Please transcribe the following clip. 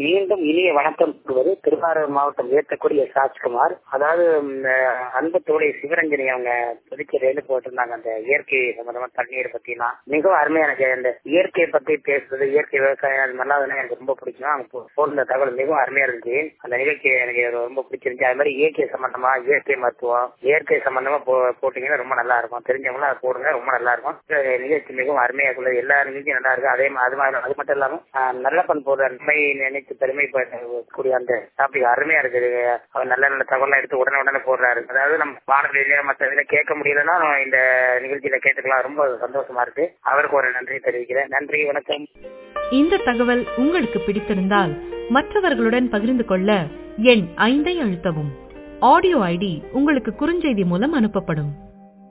மீண்டும் இனிய வணக்கம் கூறுவது திருவாரூர் மாவட்டம் ஏத்தக்குடி எஸ் ராஜ்குமார் அதாவது ம், அஹ், அன்பு தோழி சிவரஞ்சனி அவங்க புதுச்சேரியில போட்டிருந்தாங்க அந்த இயற்கை சம்பந்தமா தண்ணீர் பத்திலாம் மிகவும் அருமையா எனக்கு அந்த இயற்கையை பத்தி பேசுறது இயற்கை விவசாயம் அது மாதிரிலாம் அதெல்லாம் எனக்கு ரொம்ப பிடிக்கும் அவங்க போ- போட்டிருந்த தகவல் மிகவும் அருமையா இருந்துச்சு அந்த நிகழ்ச்சி எனக்கு ரொம்ப பிடிச்சிருந்துச்சு அது மாதிரி இயற்கை சம்பந்தமா இயற்கை மருத்துவம் இயற்கை சம்பந்தமா போ- போட்டீங்கன்னா ரொம்ப நல்லா இருக்கும் தெரிஞ்சவங்களும் அதை போடுங்க ரொம்ப நல்லா இருக்கும் இந்த நிகழ்ச்சி மிகவும் அருமையா உள்ளது எல்லா நிகழ்ச்சியும் நல்லா இருக்கு அதே மா- அது மாதிரி அது மட்டும் இல்லாம ஆஹ், நல்ல பண் போடுற நன்மை நினைத்து பெருமை கூடிய அந்த டாபிக் அருமையா இருக்குது அவர் நல்ல நல்ல தகவலாம் எடுத்து உடனே உடனே போடுறாரு அதாவது நம்ம வானொலியில மற்ற இதுல கேட்க முடியலன்னா இந்த நிகழ்ச்சியில கேட்டுக்கலாம் ரொம்ப சந்தோஷமா இருக்கு அவருக்கு ஒரு நன்றி தெரிவிக்கிறேன் நன்றி வணக்கம் இந்த தகவல் உங்களுக்கு பிடித்திருந்தால் மற்றவர்களுடன் பகிர்ந்து கொள்ள எண் ஐந்தை அழுத்தவும் ஆடியோ ஐடி உங்களுக்கு குறுஞ்செய்தி மூலம் அனுப்பப்படும்